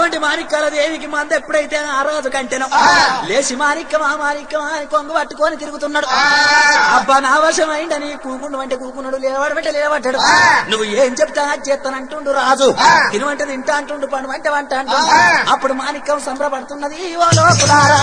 అటువంటి మాణిక్యాల దేవికి మంద ఎప్పుడైతే ఆ రోజు కంటెనో లేచి మాణిక్యమా మాణిక్యమా అని కొంగు పట్టుకొని తిరుగుతున్నాడు అబ్బా నా వశమైండని కూకుండు అంటే కూకున్నాడు లేవాడమంటే లేవడ్డాడు నువ్వు ఏం చెప్తా అది చేస్తానంటుండు రాజు తినవంటే తింటా అంటుండు పండు వంట వంట అంటుండు అప్పుడు మాణిక్యం సంబరపడుతున్నది ఓ లోపులారా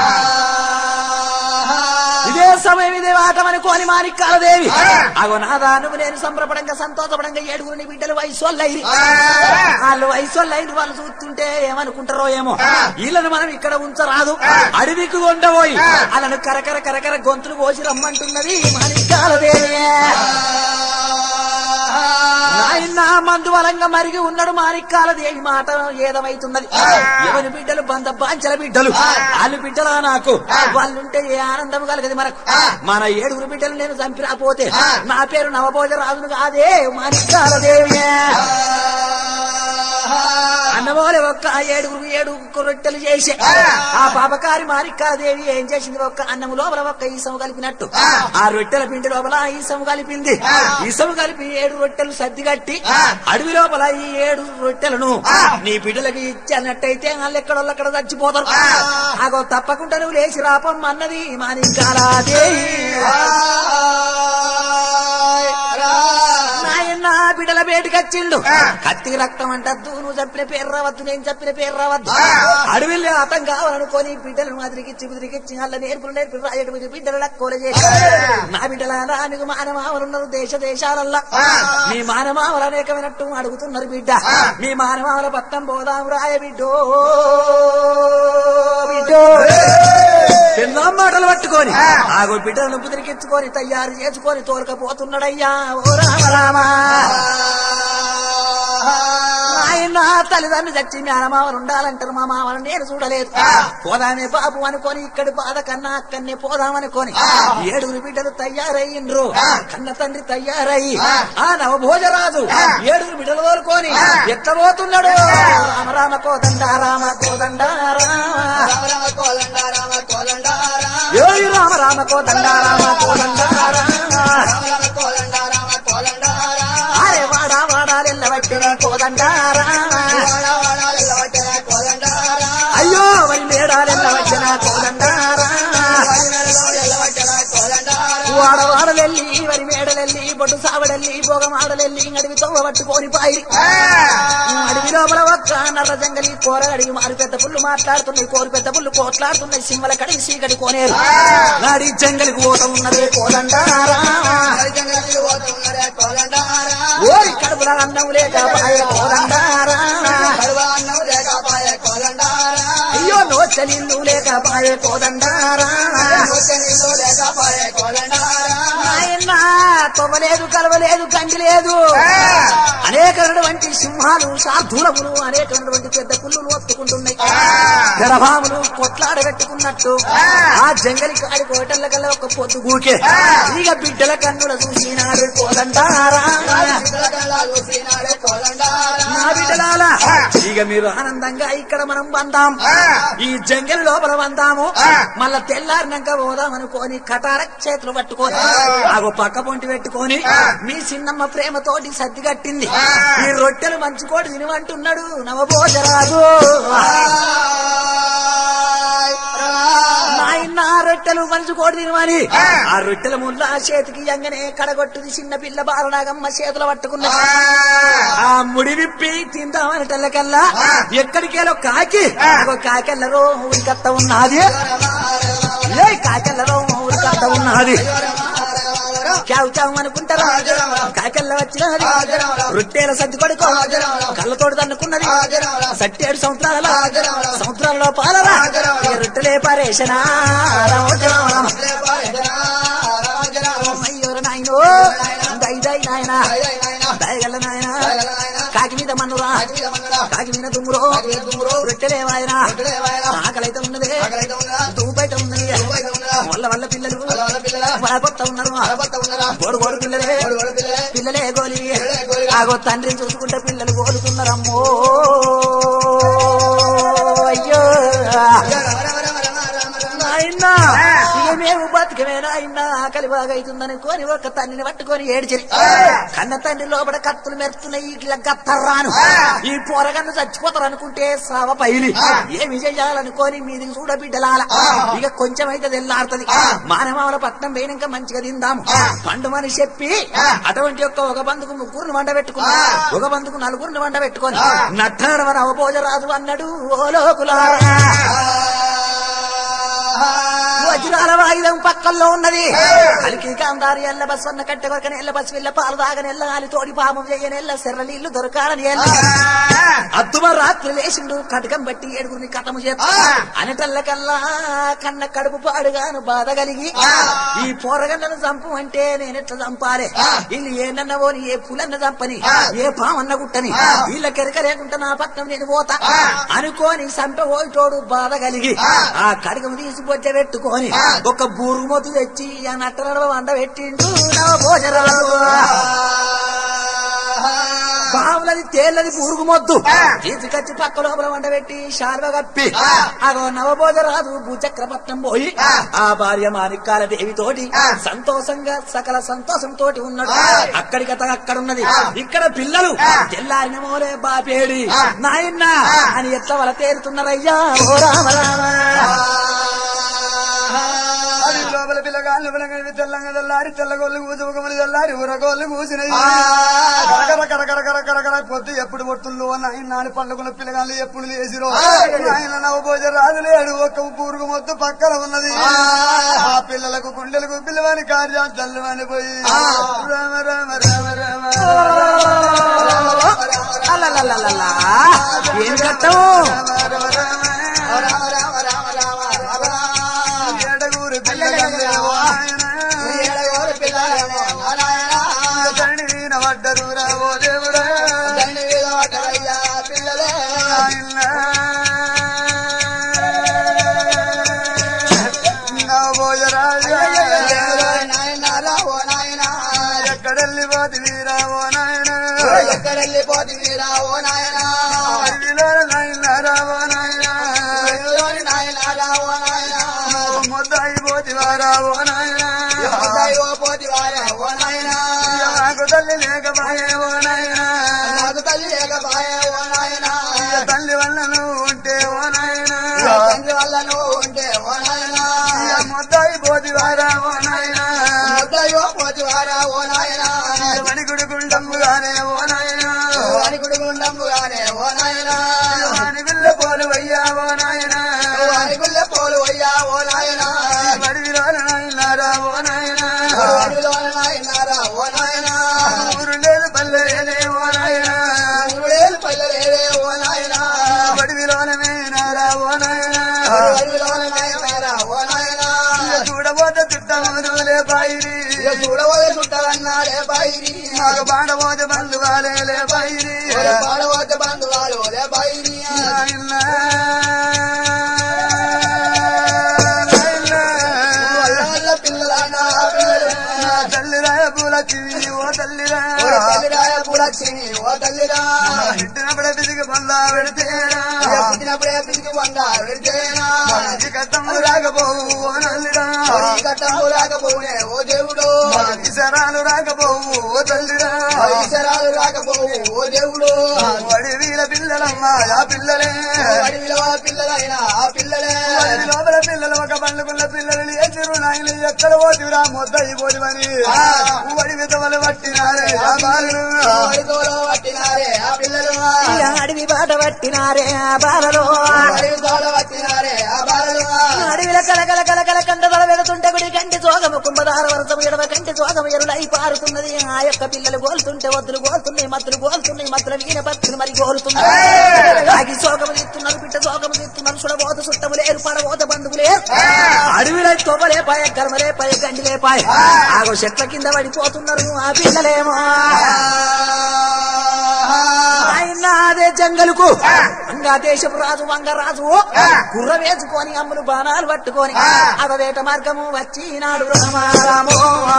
ఇదే సమయం ఇదే వాటమని కోని మాణిక్యాల దేవి అగో నాదా నువ్వు నేను సంబరపడంగా సంతోషపడంగా ఏడుగురు నీ బిడ్డలు వయసు వాళ్ళైరి వాళ్ళు వయసు వాళ్ళైన వాళ్ళు చూస్తుంటే ఏమనుకుంటారో ఏమో వీళ్ళని మనం ఇక్కడ ఉంచరాదు అడవికి ఉండబోయి వాళ్ళను కరకర కరకర గొంతులు కోసి రమ్మంటున్నది మాణిక్యాల దేవి నాయన మందు బలంగా మరిగి ఉన్నాడు మాణిక్యాల దేవి మాట ఏదమైతున్నది ఎవరి బిడ్డలు బంద బాంచల బిడ్డలు వాళ్ళు బిడ్డలా నాకు వాళ్ళుంటే ఏ ఆనందం కలగదు మనకు మన ఏడుగురు బిడ్డలు నేను చంపిరాపోతే నా పేరు నవభోజ రాజును కాదే మాణిక్యాల దేవి అన్నమోలే ఒక్క ఏడుగురు ఏడు రొట్టెలు చేసి ఆ పాపకారి మారికాదేవి ఏం చేసింది ఒక్క అన్నము లోపల ఒక్క ఈసము కలిపినట్టు ఆ రొట్టెల పిండి లోపల ఈసము కలిపింది ఈసము కలిపి ఏడు రొట్టెలు సర్ది కట్టి అడవి లోపల ఈ ఏడు రొట్టెలను నీ బిడ్డలకి ఇచ్చన్నట్టయితే వాళ్ళు ఎక్కడోళ్ళు అక్కడ చచ్చిపోతారు ఆగో తప్పకుండా నువ్వు లేచి రాపం అన్నది మాణికాలాదేవి నాయన బిడ్డల బయటకు వచ్చిండు కత్తి రక్తం అంటద్దు నువ్వు చెప్పిన పేరు రావద్దు నేను చెప్పిన పేరు రావద్దు అడవిలో అతం కావాలనుకొని బిడ్డలను మాదిరికిచ్చి కుదిరికిచ్చి వాళ్ళ నేర్పులు నేర్పి రాయడం బిడ్డలు లక్కోలు చేసి నా బిడ్డల నీకు మానమావలున్నారు దేశ దేశాలల్లా మీ మానమావలు అనేకమైనట్టు అడుగుతున్నారు బిడ్డ మీ మానమావల పత్తం పోదాం రాయ బిడ్డో బిడ్డో ఎన్నో మాటలు పట్టుకొని ఆగో బిడ్డలను కుదిరికించుకొని తయారు చేసుకొని తోలకపోతున్నాడయ్యా ఓ రామ రామా ఆయన తల్లిదండ్రులు చచ్చి మీ మామలు ఉండాలంటారు మా మామను నేను చూడలేదు పోదామే బాబు అనుకొని ఇక్కడి బాధ కన్నా అక్కడనే పోదామనుకొని ఏడుగురు బిడ్డలు తయారయ్యిండ్రు కన్న తండ్రి తయారయ్యి ఆ నవభోజరాజు ఏడుగురు బిడ్డలు తోలుకొని ఎట్ల పోతున్నాడు రామ రామ కోదండ రామ కోదండ ఏయ్ రామ రామ కోదండ రామ కోదండ అరే వాడా వాడాలెల్ల వట్టిన కోదండారా అయ్యో వరి మేడాలెల్ల వచ్చిన కోదండారా వాడవాడలెల్లి వరి మేడలెల్లి బొట్టు సావడెల్లి భోగమాడలెల్లి అడవి తవ్వ పట్టుకొని పాయి అడవి లోపల ఒక్క నల్ల జంగలి కూర అడిగి మారు పెద్ద పుల్లు మాట్లాడుతున్నాయి కోరు పెద్ద పుల్లు కోట్లాడుతున్నాయి సింహల కడిగి సీకటి కోనేరు నాడి జంగలికి పోత ఉన్నదే కోదండారా ఓరి కడుపుల అన్నం లేక పాయ కోదండారా అయ్యో నోచ నిన్ను లేక పాయ కోదండారా నాయనా తొవ్వలేదు కలవలేదు కంటి లేదు అనేకమైనటువంటి సింహాలు శార్ధూలములు అనేకమైనటువంటి పెద్ద పుల్లులు ఒత్తుకుంటున్నాయి గర్భాములు కొట్లాడబెట్టుకున్నట్టు ఆ జంగలి కాడి కోటల కల్లా ఒక పొద్దు గూకే ఇక బిడ్డల కన్నుల చూసినాడు కోదండారా నా బిడ్డలాల ఇక మీరు ఆనందంగా ఇక్కడ మనం వందాం ఈ జంగల్ లోపల వందాము మళ్ళా తెల్లారినాక పోదాం అనుకోని కటార చేతులు పట్టుకొని ఆగో పక్క పొంటి పెట్టుకొని మీ చిన్నమ్మ ప్రేమతోటి సర్ది కట్టింది ఈ రొట్టెలు మంచుకోటి తినమంటున్నాడు నవభోజరాజు నాయన రొట్టెలు మంచుకోటి తినమని ఆ రొట్టెల ముళ్ళ చేతికి ఎంగనే కడగొట్టుది చిన్న పిల్ల బాలనాగమ్మ చేతులు పట్టుకున్నది ఆ ముడి విప్పి తిందామనటల్లకల్లా ఎక్కడికేలో కాకి ఒక కాకెళ్ళరో ఊరికత్త ఉన్నది ఏ కాకెళ్ళరో ఊరికత్త ఉన్నది చావు చావు అనుకుంటారా కాకెళ్ళ వచ్చినది రొట్టెల సర్ది కొడుకో కళ్ళతోడు తన్నుకున్నది సట్టేడు సంవత్సరాల సంవత్సరాలలో పాలరా ఈ రొట్టెలే పారేషనా అయ్యోర నాయనో దై దై నాయనా దయగల నాయన కాకి మీద మన్నురా కాకి మీద దుమ్మురో రొట్టెలే వాయనా ఆకలైతే ఉన్నది దూపైతే ఉన్నది వల్ల వల్ల పిల్లలు కొత్త ఉన్నారు గోడు గోడు పిల్లలే పిల్లలే గోలి ఆగో తండ్రిని చూసుకుంటే పిల్లలు గోలుతున్నారమ్మో అయ్యో నాయనా ఇక మేము బతక బతికమేనా అయినా ఆకలి బాగా అవుతుందని కొని ఒక తండ్రిని పట్టుకొని ఏడిచిరి కన్న తండ్రి లోపల కత్తులు మెరుతున్నాయి ఇట్లా గత్తర్రాను ఈ పోరగన్ను చచ్చిపోతారు అనుకుంటే సావ పైలి ఏమి చెయ్యాలనుకోని మీదికి చూడ బిడ్డలాల ఇక కొంచెం అయితే తెల్లారుతుంది మానవాళ్ళ పట్నం పోయినాక మంచిగా తిందాము పండుమని చెప్పి అటువంటి యొక్క ఒక బంధుకు ముగ్గురిని వండ పెట్టుకుని ఒక బంధుకు నలుగురిని వండ పెట్టుకొని నట్టనడవన అవభోజరాజు అన్నాడు ఓ లోకులారా వజ్రాల వాయుధం పక్కల్లో ఉన్నది కలికి కాందారి ఎల్ల బస్ అన్న కట్టె కొరకని ఎల్ల బస్ వెళ్ళ పాలు తాగని ఎల్ల గాలి తోడి పాపం చెయ్యని ఎల్ల సెర్ర నీళ్లు దొరకాలని ఎల్ల అద్దుమ రాత్రి లేచిండు కటకం బట్టి ఏడుగురిని కథము చేస్తా అనటల్లకల్లా కన్న కడుపు పాడుగాను బాధ కలిగి ఈ పోరగన్నను చంపు అంటే నేనెట్లా చంపాలే వీళ్ళు ఏనన్న పోని ఏ పులన్న చంపని ఏ పామన్న గుట్టని వీళ్ళ కెరక లేకుండా నా పక్కన నేను పోతా అనుకోని సంప పోయిటోడు బాధ కలిగి ఆ కడగము తీసి బొచ్చ పెట్టుకొని ఒక బూరు మొత్తు తెచ్చి ఆ నట్ట నడవ వండ పెట్టిండు నవ భోజరాలు బావులది తేళ్ళది బూరుగు మొద్దు తీసుకొచ్చి పక్క లోపల వంట పెట్టి శాల్వ కప్పి అగో నవబోధరాజు భూచక్రపట్నం పోయి ఆ భార్య మాణిక్కాల దేవి తోటి సంతోషంగా సకల సంతోషంతో ఉన్నాడు అక్కడికి అతను అక్కడ ఉన్నది ఇక్కడ పిల్లలు తెల్లారిన మోలే బాపేడి నాయన్న అని ఎట్లా వల తేరుతున్నారయ్యా ఓ రామ రామ అది లోపల పిల్లగాళ్ళు పిల్లగాళ్ళు తెల్లంగా తెల్లారి తెల్లగోళ్ళు కూసి ఒకమని తెల్లారి ఊరగోళ్ళు కూసినాయి కరకర కరకర కరకర కర పొద్దు ఎప్పుడు పొట్టుల్లో నాయన నాని పండుగల పిల్లగాళ్ళు ఎప్పుడు లేచిరో ఆయన నవభోజ రాదు లేడు ఒక్క పూరుగు మొత్తం పక్కన ఉన్నది ఆ పిల్లలకు గుండెలకు పిల్లవాని కార్యం తల్లువని పోయి రామ రామ రామ రామ అల్లల్లల్లల్లల్లా. ఏం కట్టము ఏడగూరు పిల్లగాళ్ళు ఆయన తండ్రి వీణ పడ్డరు రావో దేవుడా ఎక్కడెళ్ళి పోతి వీరావో నాయన ఎక్కడెళ్ళిపోతుంది రావో నాయనా అడవిలో నాయన రావో నాయన నాయన రావో నాయనా ముద్దాయి పోతి వారావో నాయన దైవ పోతి వారావో నాయనా నాకు తల్లి లేకపాయే ఓ నాయన నాకు తల్లి లేకపాయే ఓ నాయనా తల్లి వల్ల నువ్వు ఉంటే ఓ నాయన తండ్రి వల్ల నువ్వు ఉంటే ఓ నాయనా ముద్దాయి పోతి వారావో నాయన దైవ పోతి వారావో నాయనా మణిగుడి గుండమ్ముగానే ఓ నాయన వారికుడు గుండమ్ముగానే ఓ నాయనా వాని పిల్ల పోలు అయ్యావో నాయన వారికుళ్ళ పోలు అయ్యా ఓ నాయనా అడవిలో నాయన ఓ నాయన అడవిలో నాయనారా ఓ నాయనా ఊరు లేదు పల్లె లేదే ఓ నాయన ఊరేలు పల్లెలేదే ఓ నాయనా అడవిలోనే నారా ఓ నాయన అడవిలో నాయనారా ఓ నాయనా చూడబోతే చుట్టములే బైరి చూడబోయే చుట్టాలన్నాడే బైరి మాకు పాడబోతే బంధువాలే లే బైరి పాడబోతే బంధువాలు లే బైరి నాయన నాయన వల్ల పిల్లలన్నా పిల్లలు తల్లిరా పూల చివి ఓ తల్లిరా ఓ తల్లిరాయ పులచ్చిని ఓ తల్లిరా ఇంటినప్పుడే పిసికి పొందా పెడితేరా పుట్టినప్పుడే పిసికి వంద వెళ్తేనా ఈ కట్టము రాకపోవు ఓ నల్లిరా ఈ కట్టము రాకపోనే ఓ దేవుడు ఇసరాలు రాకపోవు ఓ తల్లిరా ఈశ్వరాలు రాకపోవు ఓ దేవుడు వడి వీల పిల్లలమ్మా ఆ పిల్లలే అడవిలో పిల్లలైనా ఆ పిల్లలే వడి లోపల పిల్లలు ఒక పండుకున్న పిల్లలు ఎదురు నాయన ఎక్కడ పోతిరా మొద్దయి పోతివని వడి విధవలు పట్టినారే ఆ బాలురు అడవిలో పట్టినారే ఆ పిల్లలు ఇలా అడవి బాట పట్టినారే ఆ బాలలో అడవి తోడ పట్టినారే ఆ బాలలు అడవిల కలకల కలకల కంటదల వెళుతుంటే గుడి కంటి సోగము కుంభదార వరసము ఎడమ కంటి సోగము ఎరులై పారుతున్నది ఆ యొక్క పిల్లలు గోలుతుంటే వద్దులు గోలుతున్నాయి మత్తులు గోలుతున్నాయి మత్తుల వీణ భక్తులు మరి గోలుతున్నాయి ఆగి సోగము తీస్తున్నారు బిడ్డ సోగము తీస్తున్నారు సుడబోత సుట్టము లేరు పడబోత బంధువు లేరు అడవిలో తొవ్వలే పాయ గర్మలే పాయ గండిలే పాయ ఆగో చెట్ల కింద పడిపోతున్నారు ఆ పిల్లలేమో ఆయన అదే జంగలుకు అంగా దేశపు రాజు వంగరాజు గుర్ర వేసుకొని అమ్ములు బాణాలు పట్టుకొని అవ వేట మార్గము వచ్చినాడు రామారామో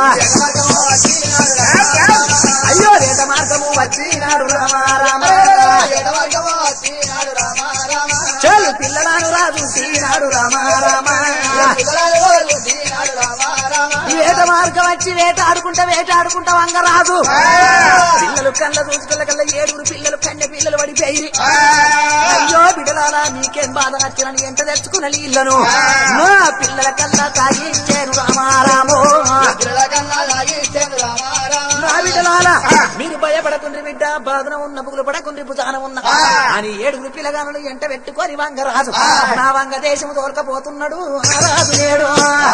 అయ్యో వేట మార్గము వచ్చినాడు రామారామ ఎడవర్గమో వచ్చినాడు రామ రామ చల్ పిల్లలను రాజు సీనాడు రామారామ పిల్లలు వచ్చినాడు రామ ఈ వేట మార్గం వచ్చి వేట ఆడుకుంటా వేట ఆడుకుంటా వంగరాదు పిల్లలు కళ్ళ చూసుకున్న కల్లా ఏడుగురు పిల్లలు కన్నె పిల్లలు పడిపోయి అయ్యో బిడలారా మీకేం బాధ నచ్చినని ఎంత తెచ్చుకున్న నీళ్లను నా పిల్లల కల్లా తాగించాను రామారామో నా బిడ్డలారా మీరు భయపడకుండ్రి బిడ్డ బాధన ఉన్న బుగులు పడకుండ్రి భుజాన ఉన్న అని ఏడుగురు పిల్లగానులు ఎంట పెట్టుకొని వంగరాజు నా వంగ దేశము తోలకపోతున్నాడు ఆ రాజు నేడు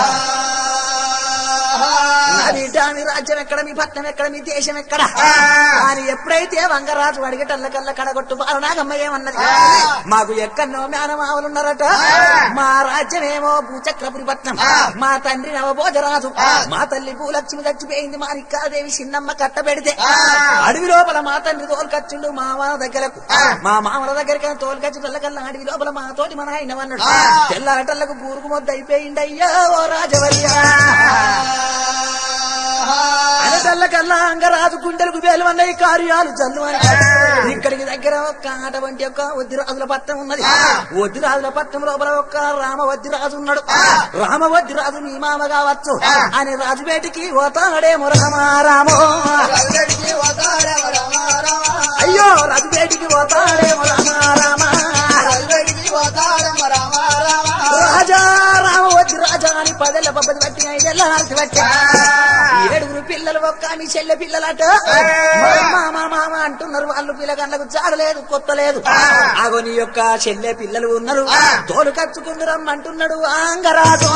నా బిడ్డ మీ రాజ్యం ఎక్కడ మీ పట్నం ఎక్కడ మీ దేశం ఎక్కడ అని ఎప్పుడైతే వంగరాజు అడిగటల్ల కల్ల కడగొట్టు బాలనాగమ్మ ఏమన్నది మాకు ఎక్కడో మేనమావులున్నారట మా రాజ్యమేమో భూచక్రపురి పట్నం మా తండ్రి నవభోజరాజు మా తల్లి భూలక్ష్మి చచ్చిపోయింది మా నిక్కాదేవి చిన్నమ్మ కట్టబెడితే అడవి లోపల మా తండ్రి తోలుకచ్చుండు మా మామ దగ్గరకు మా మామల దగ్గరికి తోలుకచ్చుటల్ల కల్లా అడవి లోపల మా తోటి మన ఆయన అన్నాడు తెల్లారటల్లకు బూరుకు మొద్దు అయిపోయింది అయ్యో ఓ రాజవల్యా అనటల్ల కల్లా అంగరాజు గుండెలకు వేలు అన్నయ్య కార్యాలు చల్లు అని ఇక్కడికి దగ్గర ఒక్క ఆట వంటి యొక్క వద్దిరాజుల పట్టం ఉన్నది వద్దిరాజుల పట్టం లోపల ఒక్క రామ వద్దిరాజు ఉన్నాడు రామ వద్దిరాజు మీ మామ కావచ్చు అని రాజుపేటికి పోతాడేమో రామారామో అయ్యో రాజుపేటికి పోతాడేమో రామారామ రాజా రామ వద్దు రాజా అని పదేళ్ళ పబ్బది బట్టి ఐదేళ్ళ ఆర్తి బట్టి ఏడుగురు పిల్లలు ఒక్క మీ చెల్లె పిల్లలట మామ మామ అంటున్నారు వాళ్ళు పిల్లగాళ్ళకు చాడలేదు కొత్త లేదు ఆగో నీ యొక్క చెల్లె పిల్లలు ఉన్నారు తోలు కచ్చుకుందు రమ్మంటున్నాడు ఆంగరాజు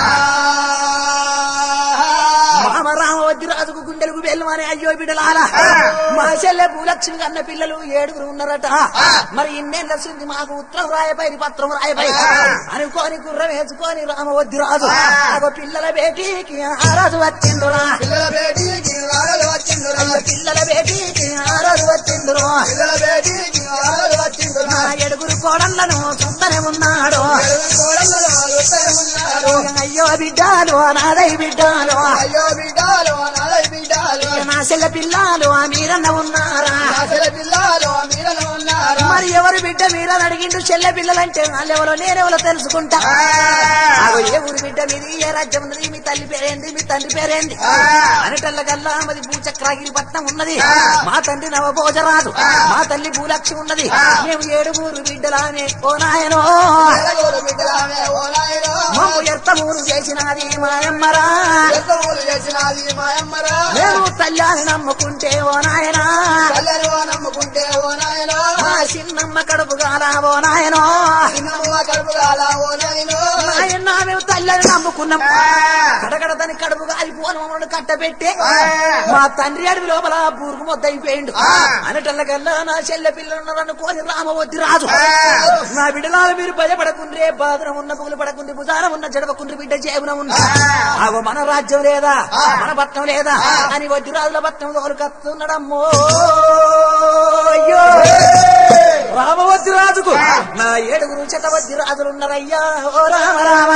మామ రామవద్ది రాజుకు గుండెలకు వెళ్ళమని అయ్యో బిడ్డలాల మా చెల్లె భూలక్ష్మి కన్న పిల్లలు ఏడుగురు ఉన్నారట మరి ఇన్నేళ్ళ సుంది మాకు ఉత్తరం రాయపై పత్రం రాయపై అనుకోని గుర్రం వేసుకొని రామవద్ది రాజు ఆగో పిల్లల బేటీకి ఆ రాజు వచ్చిండురా పిల్లల బేటీకి వారలు వచ్చిండురా అయ్యో పిల్లల బేటీకి ఆ రాజు వచ్చిండురా పిల్లల బేటీకి వారలు వచ్చిండురా నా ఏడుగురు కోడళ్లను చూస్తూనే ఉన్నాడు కోడళ్ళలో ఉత్తరం ఉన్నారు అయ్యో బిడ్డాలు నాదై బిడ్డాలు అయ్యో బిడ్డాలు నాలై బిడ్డాలు నా చెల్ల పిల్లాలు ఆ మీరన్న ఉన్నారా అసలు పిల్లలు మీరలో ఉన్నారు మరి ఎవరు బిడ్డ మీరని అడిగిండు చెల్లె పిల్లలంటే వాళ్ళెవరో నేనెవరో తెలుసుకుంటా ఆగో ఏ ఊరి బిడ్డ మీది ఏ రాజ్యం ఉన్నది మీ తల్లి పేరేంది మీ తండ్రి పేరేంది అనటల్ల కల్లా మది భూచక్రాగిరి పట్నం ఉన్నది మా తండ్రి నవభోజరాజు మా తల్లి భూలక్ష్మి ఉన్నది మేము ఏడుగురు బిడ్డలానే ఓ నాయనో ఎలగోలు బిడ్డలామే ఓ నాయనో మాకు ఎర్తమూరు చేసినది మాయమ్మరా ఎంత ఊరు చేసినది మాయమ్మరా మేము తల్లాని నమ్ముకుంటే ఓ నాయనా కళ్యాణి నమ్ముకుంటే ఓ నాయనో మా చిన్నమ్మ కడుపు గాల ఓ నాయనో చిన్నమ్మ కడుపు కాల ఓ నాయనో నాయన మేము తల్లిని నమ్ముకున్నాం కడగడ దాని కడుపు కాలిపోను మమ్మల్ని కట్టబెట్టి మా తండ్రి అడవి లోపల బూరుకు మొద్దయిపోయిండు అనటల్లకల్లా నా చెల్లె పిల్లలు అనుకోని రామవద్ది రాజు నా బిడ్డలాలు మీరు భయపడకుండ్రే బాధన ఉన్న పుగులు పడకుండ్రి భుజాన ఉన్న జడవకుండ్రి బిడ్డ జేబున ఉన్న ఆగో మన రాజ్యం లేదా మన పట్నం లేదా అని వద్ది రాజుల పట్నం తోలుకత్తున్నాడమ్మో అయ్యో రామవద్ది రాజుకు నా ఏడుగురు శతవద్ది రాజులున్నారయ్యా ఓ రామ రామ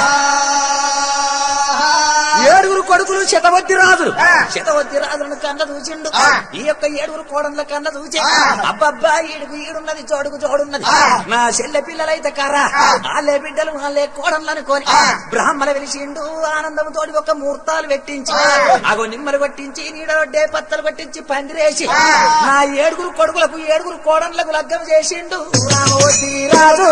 ఏడుగురు కొడుకులు శతవద్ది రాజులు శతవద్ది రాజులను కన్న చూచిండు ఈ యొక్క ఏడుగురు కోడళ్ళ కన్న చూచి అబ్బబ్బా ఈడుగు ఈడున్నది చోడుకు చోడున్నది నా చెల్లె పిల్లలైతే కర్రా వాళ్ళే బిడ్డలు వాళ్ళే కోడళ్ళు అనుకోని బ్రాహ్మణ వెలిసిండు ఆనందం తోటి ఒక ముహూర్తాలు పెట్టించి అగో నిమ్మలు కొట్టించి నీడొడ్డే పత్తలు కొట్టించి పందిరేసి నా ఏడుగురు కొడుకులకు ఏడుగురు కోడళ్ళకు లగ్గం చేసిండు రామవద్ది రాజు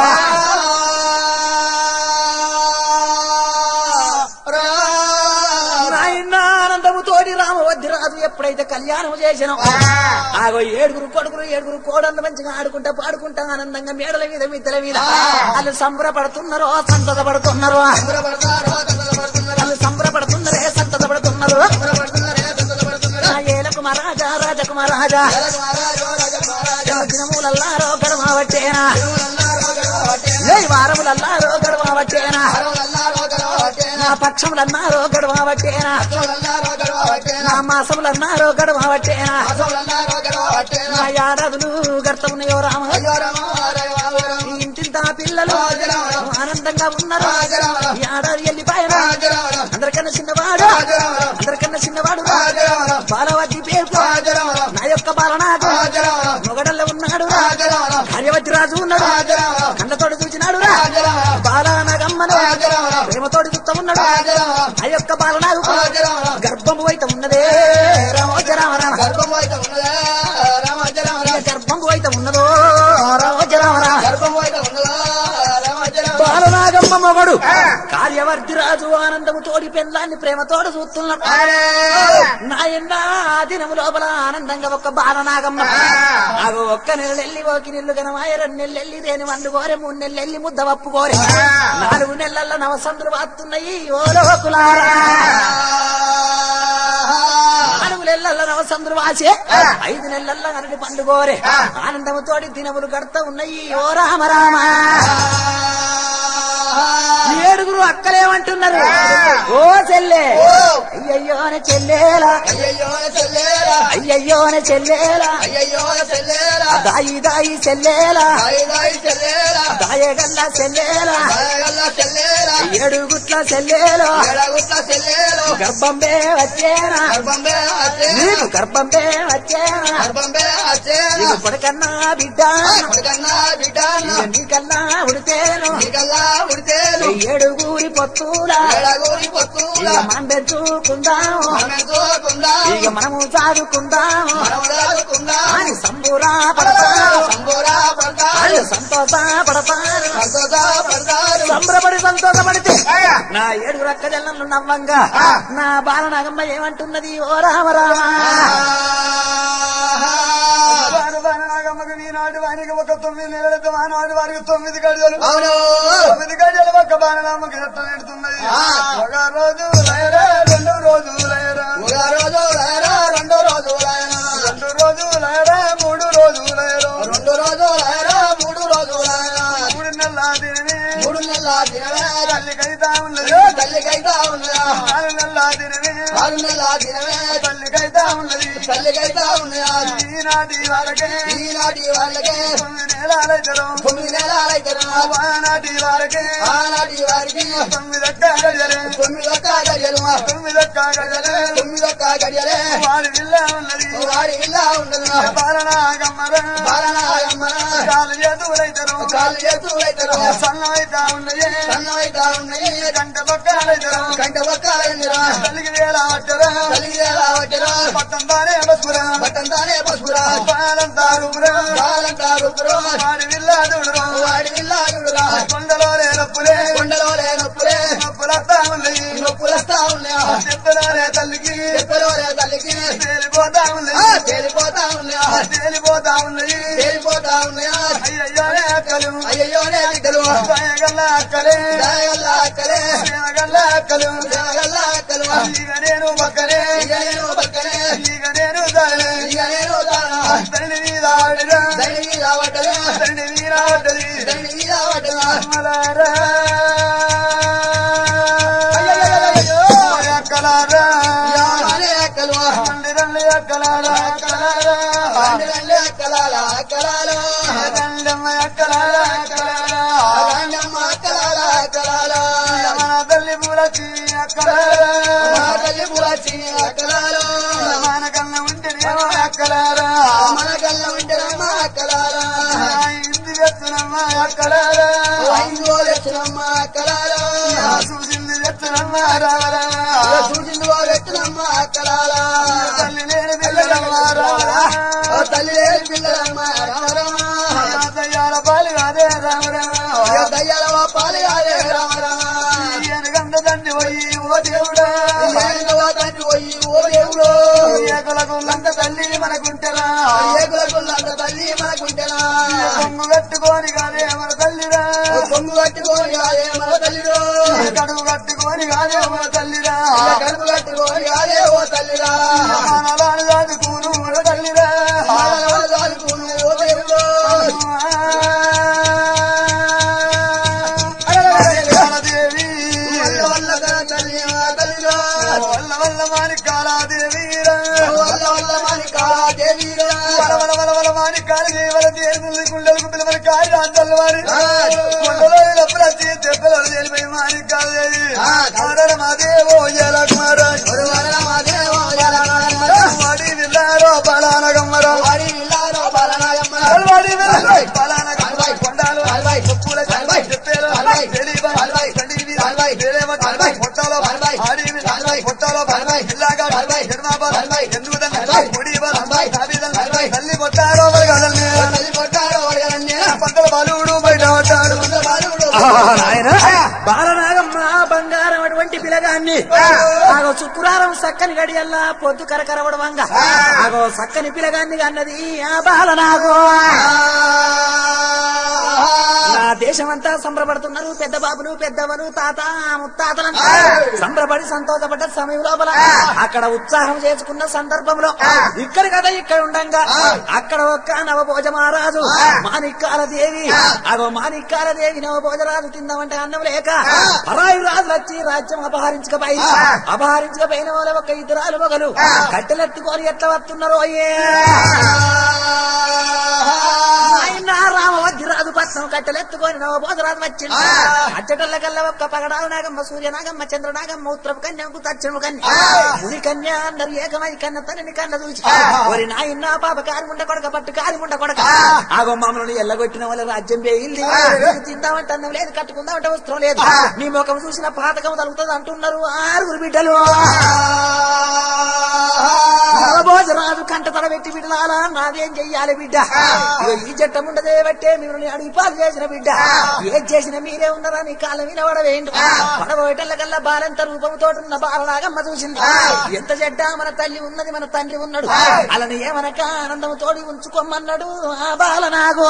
నాయన ఆనందము తోటి రామవద్ది రాజు ఎప్పుడైతే కళ్యాణం చేసిన ఆగో ఏడుగురు కొడుకులు ఏడుగురు కోడళ్ళు మంచిగా ఆడుకుంటా పాడుకుంటా ఆనందంగా మేడల మీద మిద్దల మీద వాళ్ళు సంబరపడుతున్నారో సంతోషపడుతున్నారో వాళ్ళు సంబరపడుతున్నారే సంతోషపడుతున్నారు నా ఏలకు మహారాజా రాజకుమారాజా దినములల్లారో గడవబట్టేనా ఏ వారములల్లారో గడవబట్టేనా నా పక్షములన్నారో గడవబట్టేనా నా మాసములన్నారో గడవబట్టేనా నా ఏడాదులు గడతమున్నాయో రామ ఈ ఇంటింత పిల్లలు ఆనందంగా ఉన్నారు ఈ ఏడాది వెళ్ళిపోయినా అందరికన్నా చిన్నవాడు అందరికన్నా చిన్నవాడు బాలవద్ది పేరు నా యొక్క బాలనాథు మొగడల్లో ఉన్నాడు కార్యవతి రాజు ఉన్నాడు కళ్ళతోడు చూచినాడు బాలానగమ్మను ప్రేమ ప్రేమతోటి చూస్తా ఉన్నాడు ఆ యొక్క బాలనాగు గర్భము అయితే ఉన్నదే రామోజ రామ రామ గర్భం అయితే ఉన్నదా రామోజ రామ రామ గర్భము అయితే ఉన్నదో రామోజ రామ రామ గర్భం అయితే ఉన్నదా రామోజ రామ బాలనాగమ్మ మొగడు కార్యవర్తి రాజు ఆనందము తోడి పెళ్ళాన్ని ప్రేమతోడు చూస్తున్నాడు నాయన్న ఆ దినము లోపల ఆనందంగా ఒక్క బాలనాగమ్మ ఆగో ఒక్క నెలెల్లి ఓకి నెల్లు గనమాయ రెండు నెలెల్లి దేని వండు కోరే మూడు నెలెల్లి ముద్ద వప్పు కోరే నాలుగు నెలల నవసందులు వాస్తున్నాయి ఓ లోకులారా నాలుగు నెలల నవసందులు వాసే ఐదు నెలల నరటి పండుగోరే ఆనందము తోడి దినములు గడతా ఉన్నాయి ఓ రామ రామ ఏడుగురు అక్కలేమంటున్నారు ఓ చెల్లె అయ్యయ్యోన చెల్లేలా అయ్యయ్యో చెల్లేరా అయ్యయ్యోన చెల్లేలా అయ్యయ్యో చెల్లేరా దాయి దాయి చెల్లేలా దాయి దాయి చెల్లేరా దాయగల్ల చెల్లేలా దాయగల్ల చెల్లేరా ఏడుగుట్ల చెల్లేలో ఎడగుట్ల చెల్లేరు గర్భంబే వచ్చేనా గర్భంబే వచ్చే నీకు గర్భంబే వచ్చేనా గర్భంబే వచ్చేనా నీకు కొడుకన్నా బిడ్డ కొడుకన్నా బిడ్డ ఇక నీకన్నా ఉడితేను నీకల్లా ఉడితేను ఏడుగురి పొత్తులా ఎడగూరి పొత్తుల ఇక మనం పెంచుకుందాము మనసుకుందా ఇక మనము సాగుకుందాము మనం రాదుకుందా అని సంబూరా పడతారు సంబోరా పడతారు వాళ్ళు సంతోష పడతారు సంతోష పడతారు సంబరపడి సంతోషపడితే నా ఏడు రక్క జల్లంలో నవ్వంగా నా బాలనాగమ్మ ఏమంటున్నది ఓ రామ రామ వారు వారి నాగమ్మకు ఈనాటి వారికి ఒక తొమ్మిది నెలలతో ఆనాడు వారికి తొమ్మిది గడియలు అవును తొమ్మిది గడియలు ఒక బాణనామకి ఎట్ట నెడుతున్నది ఒక రోజు లయరా రెండు రోజు లయరా ఒక రోజు రాయరా రెండో రోజు రాయరా రెండు రోజు లయరా మూడు రోజు లయరా రెండు రోజు రాయరా మూడు రోజు రాయరా మూడు నెలల దినమే మూడు నెలల దినమే తల్లికైతా ఉన్నది తల్లికైతా ఉన్నదా ఆరు నెలల దినమే ఆరు నెలల దినమే తల్లికైతా ఉన్నది తల్లికైతా ఉన్నదా ఈనాటి వారకే ఈనాటి వాళ్ళకే తొమ్మిది నెలలైతరు తొమ్మిది నెలలైతే ఆనాటి వారకే ఆనాటి వారికి తొమ్మిది ఒక్క గడియలే తొమ్మిది ఒక్క గడియలు తొమ్మిది ఒక్క గడియలే తొమ్మిది ఒక్క గడియలే వాడి విల్ల ఉన్నది వాడి ఇలా ఉండదు బాలనాగమ్మర బాలనాగమ్మన కాలు చేతులైతరు కాళ్ళు చేతులైతారు సన్నమైతా ఉన్నది సన్నమైతా ఉన్నాయి గంట పక్కలైతరు గంట ఒక్కరా తల్లికి వేల పట్టరా తల్లి రావటరా పట్టం తానే బస్పురా పట్టంతానే పసుపురా పాలంతా రూపురా బాలంటారు వాడి విల్లాదుడురా వాడి ఇల్లాడురా కొండలో లేనప్పులే కొండలో లేనప్పుడే నొప్పులత్తా ఉన్నాయి నొప్పులస్తా ఉన్నాయా చెత్తలోనే తల్లికి చెప్పలో తల్లికి తేలిపోతా ఆ, ఉన్నాయి తేలిపోతా ఉన్నాయా తేలిపోతా ఉన్నాయి తేలిపోతా ఉన్నాయా అయ్యయ్యోనే అక్కలు అయ్యయ్యోనే బిడ్డలు దయగల్ల అక్కలే దయగల్ల అక్కలే ప్రేమగల్ల అక్కలు దయగల్ల అక్కలు ఇక నేను పక్కనే ఇక నేను పక్కనే ఇక నేను దానే ఇక నేను దానా తండ్రి మీద ఆడిరా దండి మీద పడ్డదా తండ్రి మీద ఆడది దండి మీద పడ్డదా అమ్మలారా అక్కలారా యామనే అక్కలు తండ్రి తండ్రి అక్కలారా అక్కలారా రండి రండి అక్కలాల అక్కలాలో తండ్రమ్మ అక్కలారా అక్కలారా రండమ్మ అక్కలాల అక్కలాలో మన తల్లి పూలచి అక్కలారా మా తల్లి పురాచి అక్కలాలో మన కన్న ఉంటేనేమో అక్కలారా మన కళ్ళ ఉంటేనమ్మ అక్కలాలో ఇంటి ఎత్తునమ్మ అక్కలారా ఐదు ఎత్తునమ్మ అక్కలాలో చూసింది ఎత్తునమ్మ రావరా చూసింది వాళ్ళు ఎత్తునమ్మ అక్కలాలో తల్లి లేని పిల్లలమ్మ రావరా ఓ తల్లి లేని పిల్లలమ్మ రామరామ దయ్యాల పాలు కాదే రామరామ దయ్యాల పాలు కాదే రామరామ గంట తండ్రి పోయి ఓ దేవుడా తండ్రి పోయి ఓ దేవుడు ఏకులకు లంక తల్లి మనకుంటరా ఏకులకు అంత తల్లి మనకుంటేనా కొంగు కట్టుకొని కాదే మన తల్లిరా కొమ్ము కట్టుకొని అదే మన తల్లిలో కడుగు కట్టుకొని కాదే మన తల్లిరా కడుపు కట్టుకొని అదే ఓ తల్లిరా మనలాను దాటుకును మన తల్లిరా దాడుకును ఓ దేవుడు దేవి వల్ల వల్ల తల్లి మా తల్లిలో వల్ల వల్ల మాణికాలాదేవీరా వల్ల వల్ల మాని కాళా దేవిరా వల వల వల వల మాణికాలు దేవల దేవుని గుండెలకు పిలవని కాయ రాజల్లు వారి కొండలో లప్పులచ్చి తెప్పలు తెలిపోయి మాణికాలు దేవి ఆడర మాదేవో ఎలా కుమారాజ్ ఒక వరల మా దేవో ఎలా నాడమ్మరా. వాడి విల్లారో బలానగమ్మరా వాడి ఇల్లారో బాలనాయమ్మ వాడి విల్లారో బలానగమ్మ కొండాలు అల్వాయ్. చెప్పుల అల్వాయ్. చెప్పేరు అల్వాయ్. తెలియబా అల్వాయ్. తండ్రి అల్వాయ్. వేరేవ మా బాల ఎందుకు ముడి బాల తల్లి కొట్టారో కదల్ని పంటల బాలుడు బయట పడ్డాడు ఆయన బాలనాగమ్మ బంగారం అటువంటి పిలగాన్ని ఆగో శుక్రవారం సక్కని గడియల్లా పొద్దు కరకరవడవంగ ఆగో సక్కని పిలగాన్ని అన్నది ఆ బాలనాగో నా దేశమంతా సంబరపడుతున్నారు పెద్ద బాబులు పెద్దవలు తాత ముత్తాతలంతా సంబరపడి సంతోషపడ్డ సమయం లోపల అక్కడ ఉత్సాహం చేసుకున్న సందర్భంలో ఇక్కడ కదా ఇక్కడ ఉండంగా అక్కడ ఒక్క నవభోజ మహారాజు మాణిక్కాల దేవి అగో మాణిక్కాల దేవి నవభోజరాజు తిందామంటే అన్నం లేక పరాయి రాజులు వచ్చి రాజ్యం అపహరించకపోయి అపహరించకపోయిన వాళ్ళ ఒక ఇద్దరాలు మొగలు కట్టెలెత్తుకొని ఎట్లా వస్తున్నారో అయ్యే ఆయన రామవద్ది రాజు పట్నం కట్టెలెత్తుకొని నవబోధరాజు వచ్చింది అచ్చటల్ల కల్లా ఒక్క పగడాలు నాగమ్మ సూర్య నాగమ్మ చంద్ర నాగమ్మ ఉత్తరపు కన్యకు దక్షిణము కన్య ముని కన్య అందరు ఏకమై కన్న తనని కన్న చూసి ఒరి నాయన్న పాప కారి ఉండ కొడక పట్టు కారి ఉండ కొడక ఆగో మమ్మల్ని ఎల్లగొట్టిన వాళ్ళ రాజ్యం వేయింది తిందామంటే అన్నం లేదు కట్టుకుందామంటే వస్త్రం లేదు నీ ముఖం చూసిన పాతకం తలుగుతుంది అంటున్నారు ఆరుగురు బిడ్డలు రాజు కంట తల పెట్టి బిడ్డలాలా నాదేం చెయ్యాలి బిడ్డ ఇగో ఈ చట్టం ఉండదే బట్టే మిమ్మల్ని అడిగి పాలు చేసిన బిడ్డ ఏం చేసిన మీరే ఉన్నారా నీ కాలం మీద పడవేండు పడబోయటల్ల కల్లా బాలంత రూపంతో ఉన్న బాలనాగమ్మ చూసింది ఎంత చెడ్డ మన తల్లి ఉన్నది మన తండ్రి ఉన్నాడు అలాని ఏమనక ఆనందం తోడి ఉంచుకోమన్నాడు ఆ బాలనాగో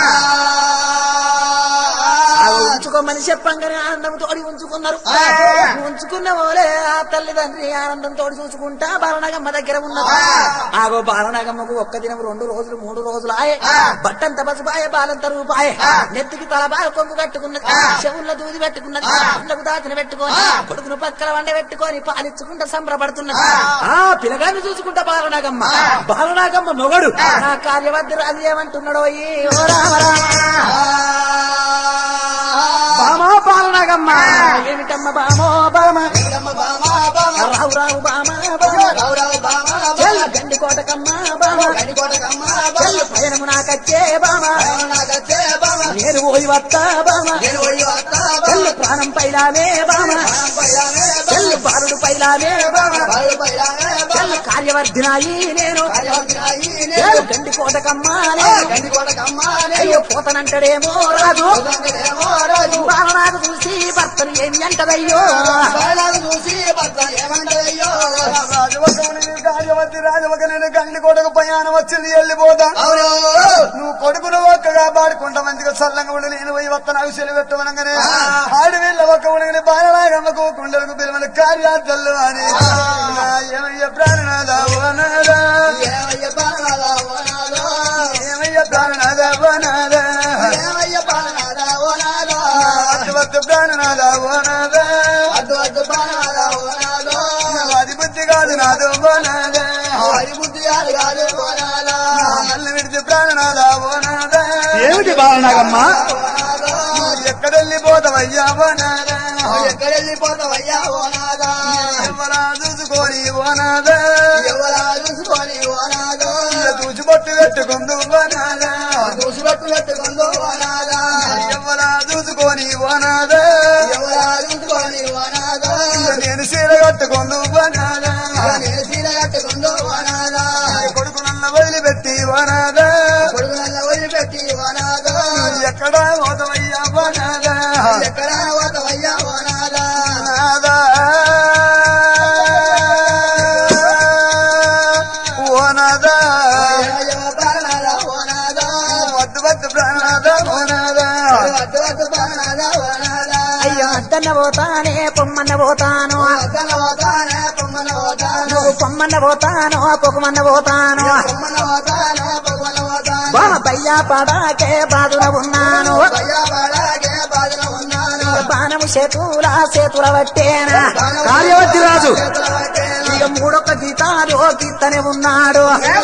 ఆ ఉంచుకోమని చెప్పంగానే ఆనందం తోడి ఉంచుకున్నారు ఉంచుకున్న వాళ్ళే ఆ తల్లిదండ్రి ఆనందం తోడి చూసుకుంటా బాలనాగమ్మ దగ్గర ఉన్నారు ఆగో బాలనాగమ్మకు ఒక్క దినం రెండు రోజులు మూడు రోజులు ఆయే బట్టంత పసుపాయ బాలంత రూపాయే నెత్తికి తల బాగా కొంగు కట్టుకున్నది చెవుల్లో దూది పెట్టుకున్నది అండకు దాచిన పెట్టుకొని కొడుకును పక్కన వండ పెట్టుకొని పాలించుకుంటా సంబరపడుతున్నది ఆ పిల్లగాన్ని చూసుకుంటా బాలనాగమ్మ బాలనాగమ్మ మొగడు నా కార్యవర్ధి రాజు ఏమంటున్నాడో ఈ ఓ రామ బామా బాలనాగమ్మ ఏమిటమ్మ బామో బామ రావు రావు బామ బామ చెల్ల గండి కోటకమ్మ బామ చెల్ల పయనము నాకచ్చే బామ నేను పోయి వత్తా బామ చెల్లు ప్రాణం పైలామే బామ చెల్లు బాలుడు పైలామే బామ చెల్లు కార్యవర్ధినాయి నేను చెల్లు గండి కోటకమ్మానే అయ్యో పోతనంటాడేమో రాజు బాలనాకు చూసి భర్తను ఏమి అంటదయ్యో రాజవకముని కార్యవతి రాజవక నేను గండి కొడుకు ప్రయాణం వచ్చింది వెళ్ళిపోతా నువ్వు కొడుకును ఒక్కగా పాడుకుంటా మంచిగా సల్లంగా ఉండి నేను పోయి వస్తాను అవిసెలు పెట్టమనగానే ఆడి వీళ్ళ ఒక్క ఉడిగిని బాలనాగమ్మకు కుండలకు పిలవని కార్యార్థులు అని నా ఏమయ్య ప్రాణనాథ ఓ నాథా. ఏమయ్య ప్రాణనాథ ఓ నాథా. వద్దు వద్దు ప్రాణనాథ ఓ నాథా. అది బుద్ధి కాదు నాదు ఓ నాథా. నన్ను విడిచి ప్రాణనాథ ఓ నాథా. ఏమిటి బాలనాగమ్మ ఎక్కడెళ్ళిపోతావయ్యా ఓ నాథా. ఎక్కడెళ్ళిపోతావయ్యా ఓ నాదా ఎవరా చూసుకొని ఓ నాథా. ఎవరా చూసుకొని ఓ నాదో చూసిబొట్టు పెట్టుకుందు ఓ నాథా. చూసినట్టు పెట్టుకుందో ఓ నాదా ఎవరా చూసుకొని ఓ నాథా. ఎవరా చూసుకొని ఓ నాదో నేను చీర కట్టుకుందు ఓ నాథా. నేను సీర కట్టుకుందో ఓ నాదా కొడుకు నన్ను వదిలిపెట్టి ఓ నాథా. కొడుకు నల్ల వదిలిపెట్టి ఓ నాదో ఎక్కడ పోతావయ్యా ఓ నాథా. ఎక్కడ పోతావయ్యా ఓ నాదా నాథా. ఓ నాథా. ఏమయ్యో ప్రాణనాదా ఓ నాదా వద్దు వద్దు ప్రాణనాథ ఓ నాథా. వద్దు వద్దు ప్రాణనాదా ఓ నాదా అయ్యో అద్దన్న పోతానే పొమ్మన్న పోతాను వద్దన పోతానే పొమ్మన పోతాను నువ్వు పొమ్మన్న పోతాను పొగమన్న పోతాను పొమ్మన పోతాను పొమ్మన పోతాను బామ బయ్యా పడాకే బాధున ఉన్నాను భయ్యా పడాగే బాధన ఉన్నాను బాణము చేతుల చేతుల పట్టేనా కార్యవర్తి రాజు ఇక మూడొక్క గీతాలు గీతనే ఉన్నాడు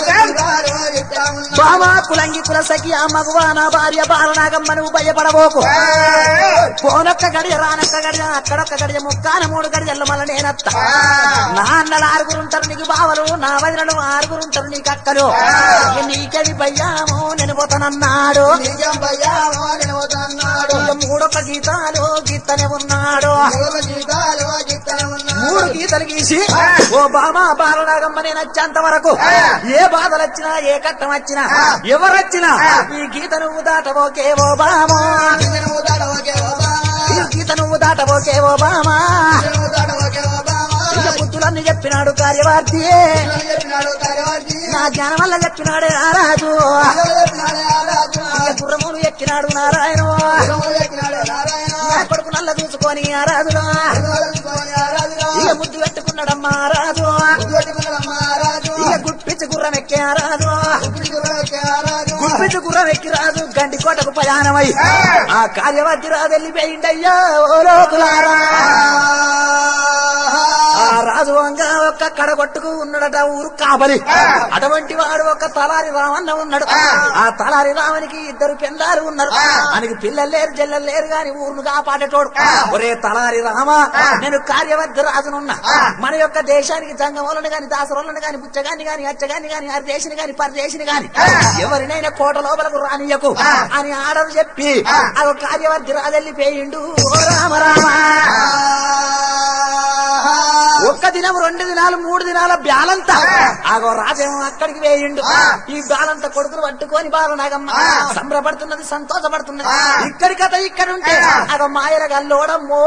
బామ కులంగి కుల సఖి ఆ మగువా నా భార్య బాలనాగమ్మ నువ్వు భయపడబోకు పోనొక్క గడియ రానొక్క గడియ అక్కడొక్క గడియ ముక్కాన మూడు గడియల్లో మళ్ళీ నేనత్త నా అన్నలు ఆరుగురుంటారు నీకు బావలు నా వదినలు ఆరుగురుంటారు నీకు అక్కలు ఇక నీకది భయ్యాము నేను పోతానన్నాడు నిజం భయ్యామో నిలవతున్నాడు ఇక మూడొక్క గీతాలు గీతనే ఉన్నాడు మూడు జీతాలు గిత్తన ఉన్నాడు మూడు గీతలు గీత మనిషి ఓ బామా బాలనాగమ్మ నేను వచ్చేంత వరకు ఏ బాధలు వచ్చినా ఏ కట్టం వచ్చినా ఎవరొచ్చినా ఈ గీత నువ్వు దాటబోకే ఓ బామా నువ్వు దాడవకే ఓ బావా. ఈ గీత నువ్వు దాటబోకే ఓ బామా నువ్వు దాడవకే ఓ బావా. ఇక బుద్ధులన్నీ చెప్పినాడు కార్యవార్తి అని చెప్పినాడు కార్యవర్తి. నా జ్ఞానం వల్ల చెప్పినాడే నారాజు ఎవరు చెప్పినాడే ఆ రాజు. ఇక గుర్రములు ఎక్కినాడు నారాయణ ఎవరు చెప్పినాడే నారాయణ. నా కొడుకు నల్ల చూసుకొని ఆ రాజులో ఎవరు చూసుకొని ఆ రాజుగా. ఇక ముద్దు పెట్టుకున్నాడమ్మా ఆ రాజు ముద్దు పెట్టుకున్నాడమ్మా ఆ రాజు. ఇక గుప్పించి గుర్రం ఎక్కే ఆ రాజు గుప్పిడి గుర్రమెక్కే ఆ రాజు. గుప్పించి గుర్రం ఎక్కి రాజు గండి కోటకు ప్రయాణమై ఆ కార్యవర్తి రాజు వెళ్ళిపోయిండయ్యా ఓ లోకులారా ఆ రాజు వంగ ఒక్క కడగొట్టుకు ఉన్నాడట ఊరు కాపలి అటువంటి వాడు ఒక తలారి రామన్న ఉన్నాడు ఆ తలారి రామనికి ఇద్దరు పిల్లలు ఉన్నారు ఆయనకి పిల్లలు లేరు జల్లలు లేరు గాని ఊరును కాపాడేటోడు ఒరే తలారి రామ నేను కార్యవర్ధి రాజునున్నా మన యొక్క దేశానికి జంగములను గాని దాసరులను గాని బుచ్చగాని గాని అచ్చగాని గాని హరిదేశిని గాని పరదేశిని గాని ఎవరినైనా కోట లోపలకు రానియకు అని ఆర్డర్ చెప్పి ఆ కార్యవర్ధి రాజు వెళ్ళిపోయిండు ఓ రామ రామ ఒక్క దినం రెండు దినాలు మూడు దినాల బ్యాలంతా ఆగో రాజేమో అక్కడికి వేయిండు ఈ బ్యాలంతా కొడుకులు పట్టుకొని బాలనాగమ్మ సంబరపడుతున్నది సంతోషపడుతున్నది ఇక్కడి కథ ఇక్కడ ఉంటే ఆగో మాయల గల్లోడమ్మో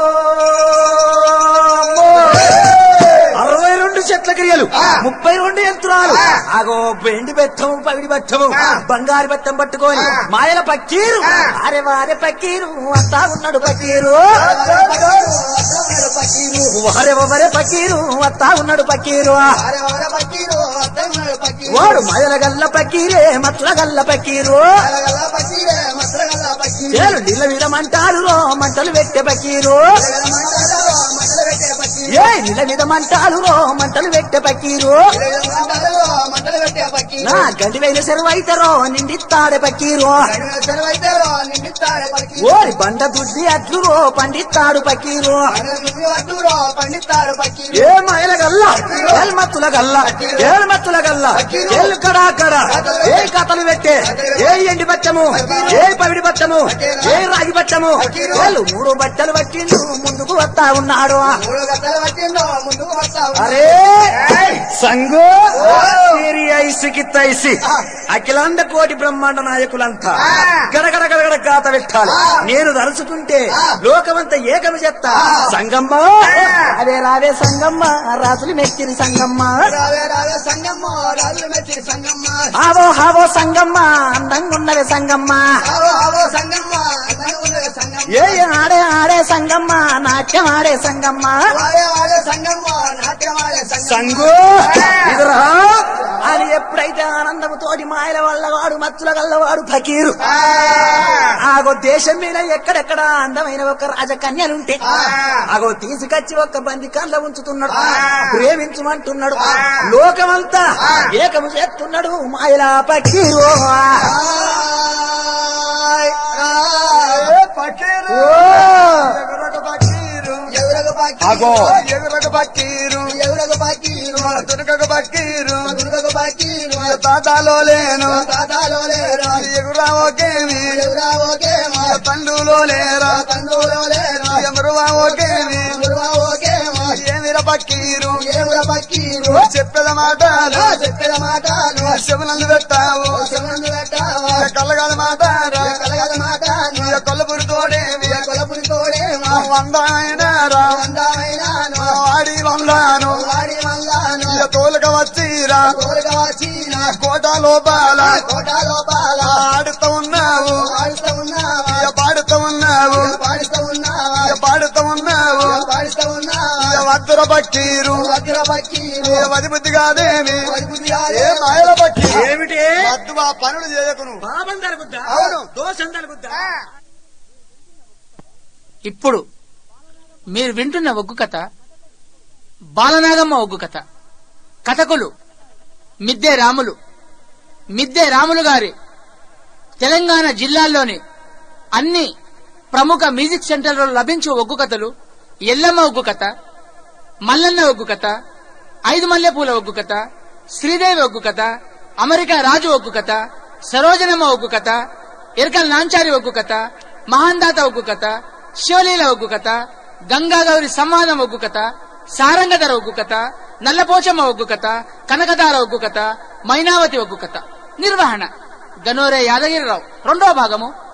అరవై రెండు చెట్ల క్రియలు ముప్పై రెండు యంత్రాలు ఆగో వెండి బెత్తము పగిడి బెత్తము బంగారు బెత్తం పట్టుకొని మాయల పక్కీరు అరే వారే పక్కీరు వస్తా ఉన్నాడు పక్కీరు వరే వరే పక్కీరు వస్తా ఉన్నాడు పక్కీరు అరే వర పక్కీరు, అత్తే ఉన్నాడు పక్కీరు. వాడు మాయల గల్ల పక్కీరే మత్తుల గల్ల పక్కీరు అలగల పక్కీరే, మసరగల పక్కీరు. చేలు నీళ్ళ మీద మంటారు రో మంటలు పెట్టే పక్కీరు అలగల మంటలలో మంటలు పెట్టే పక్కీరు. ఏ నీళ్ళ మీద మంటారు రో మంటలు పెట్టే పక్కీరు అలగల మంటలలో మంటలు పెట్టే పక్కీరు. నా గండి వేల సెరువు అయితరో నిండిస్తాడే పక్కీరు గడిన సెలవైతేరో నిండిస్తాడే పక్కీరు. ఓరి బండ దుడ్డి అట్లు రో పండిస్తాడు పక్కీరు అలగల దుడ్డు అడ్డురో పండిస్తాడు పక్కీరు. ఏ మాయల గల్ల ఏల్మత్తుల గల్ల ఏల్మత్తుల గల్ల ఏళ్ళు కడాకడ ఏ కథలు పెట్టే ఏ ఎండి బచ్చము ఏ పవిడి బచ్చము ఏ రాగి బచ్చము ఏళ్ళు మూడు బట్టలు పట్టిండు ముందుకు వస్తా ఉన్నాడు మూడు గంటలు పట్టిందో ముందుకు వస్తావు. అరే సంగు తీరి ఐసికి తైసి అఖిలాండ కోటి బ్రహ్మాండ నాయకులంతా గడగడ గడగడ గాత పెట్టాలి నేను తలుచుకుంటే లోకమంతా ఏకము చెత్తా సంగమ్మ అదే రావే సంగమ్మ రాజులు మెచ్చిరి సంగమ్మ రావే రావే సంగమ్మ రాజులు మెచ్చి సంగమ్మ ఆవో హావో సంగమ్మ అందంగా ఉన్నవే సంగమ్మ ఆవో ఆవో సంగమ్మ అందంగా ఉన్నది సంగమ్మ ఏ ఆడే ఆడే సంగమ్మ నాట్యం ఆడే సంగమ్మ వాడే వాడే సంగమ్మ నాట్యం వాడే సంగమ్మ సంగు ఇదురా అని ఎప్పుడైతే ఆనందముతోటి మాయల వల్ల వాడు మత్తుల గల్లవాడు ఫకీరు ఆగో దేశం మీద ఎక్కడెక్కడ అందమైన ఒక రాజకన్యలుంటే ఆగో తీసుకొచ్చి ఒక బంది కళ్ళ ఉంచుతున్నాడు ప్రేమించమంటున్నాడు లోకమంతా ఏకము చేస్తున్నాడు మాయల ఫకీరు రాయ్ రాయ్ పకీరు ఓ ఎగురొక పకీరు ఎవరొక పక్కీరు ఆగో. ఎగురొక పకీరు ఎవరొక పక్కీరు దునకొక పకీరు దుర్గొక పక్కీరు తాతాలో లేను తాతాలో లేరా ఎగురా ఒకేమి ఎవరా ఓకేమా తండ్రులో లేరా తండ్రులో లేరా ఎమరువా ఒకేమి ఎవరా ఓకేమా ఏమిర పకీరు ఎవర పక్కీరు చెప్పేద మాటలు చెప్పిన మాటలు శివనందు పెట్టావు శివనందు పెట్టావా కలగాలి మాటారా కలగల మాటలు కొల్లపురి తోడేమి కొలపురి తోడేమా వందాయనారా అందమైనాను వాడి వందాను వాడి మల్లాను తోలుక వచ్చిరా తోలుగా వచ్చిన కోట లోపాల కోట లోపాల ఆడుతూ ఉన్నావు పాడుతూ ఉన్నావా ఇక పాడుతూ ఉన్నావు పాడుతూ ఉన్నావా ఇక పాడుతూ ఉన్నావు పాడుతూ ఉన్నావా ఇక వద్దుర పక్కీరు వజ్ర పక్కీరు ఇక వది బుద్ధి కాదేమి వజ్బుద్ధి ఏ కాదే. మాయల పక్కీ ఏమిటి వద్దు ఆ పనులు చేయకును పాపం తలుగుద్దా అవును. దోషం తలుగుద్దా ఇప్పుడు మీరు వింటున్న ఒగ్గు కథ బాలనాగమ్మ ఒగ్గు కథ కథకులు మిద్దె రాములు మిద్దె రాములు గారి తెలంగాణ జిల్లాల్లోని అన్ని ప్రముఖ మ్యూజిక్ సెంటర్లలో లభించే ఒగ్గు కథలు ఎల్లమ్మ ఒగ్గు కథ మల్లన్న ఒగ్గు కథ ఐదు మల్లెపూల ఒగ్గు కథ శ్రీదేవి ఒగ్గు కథ అమెరికా రాజు ఒగ్గు కథ సరోజనమ్మ ఒగ్గు కథ ఎరకల్ నాంచారి ఒగ్గు కథ మహాందాత ఒగ్గు కథ శివలీల ఒగ్గు కథ గంగాగౌరి సంవాదం ఒగ్గు కథ సారంగధర ఒగ్గు కథ నల్లపోచమ్మ ఒగ్గు కథ కనకదార ఒగ్గు కథ మైనావతి ఒగ్గు కథ నిర్వహణ గనోరే యాదగిరిరావు రెండో భాగము